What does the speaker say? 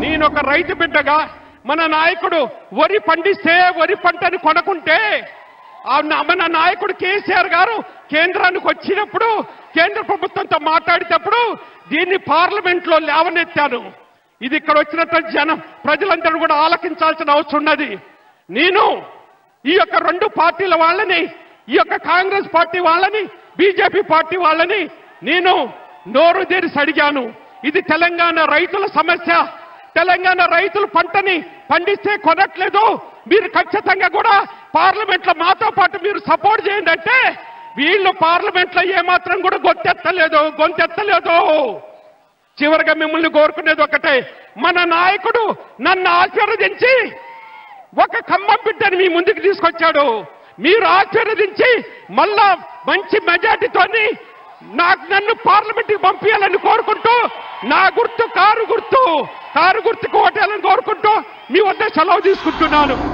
నేను ఒక రైతు బిడ్డగా మన నాయకుడు వరి పండిస్తే వరి పంటని కొనకుంటే ఆ నా- మన నాయకుడు కేసీఆర్ గారు కేంద్రానికి వచ్చినప్పుడు కేంద్ర ప్రభుత్వంతో మాట్లాడేటప్పుడు దీన్ని పార్లమెంట్ లో లేవనెత్తాను ఇది ఇక్కడ వచ్చినటువంటి జనం ప్రజలందరూ కూడా ఆలకించాల్సిన అవసరం ఉన్నది నేను ఈ యొక్క రెండు పార్టీల వాళ్ళని ఈ యొక్క కాంగ్రెస్ పార్టీ వాళ్ళని బీజేపీ పార్టీ వాళ్ళని నేను నోరు తెరిసి అడిగాను ఇది తెలంగాణ రైతుల సమస్య తెలంగాణ రైతులు పంటని పండిస్తే కొనట్లేదు మీరు ఖచ్చితంగా కూడా పార్లమెంట్ లో మాతో పాటు మీరు సపోర్ట్ చేయండి అంటే వీళ్ళు పార్లమెంట్ లో ఏమాత్రం కూడా గొంతెత్తలేదు గొంతెత్తలేదు చివరిగా మిమ్మల్ని కోరుకునేది ఒకటే మన నాయకుడు నన్ను ఆశీర్వదించి ఒక ఖమ్మం బిడ్డని మీ ముందుకు తీసుకొచ్చాడు మీరు ఆశీర్వదించి మళ్ళా మంచి మెజార్టీతోని నాకు నన్ను పార్లమెంట్కి పంపించాలని కోరుకుంటూ నా గుర్తు కారు గుర్తు కారు గుర్తుకు ఓటేయాలని కోరుకుంటూ మీ వద్ద సెలవు తీసుకుంటున్నాను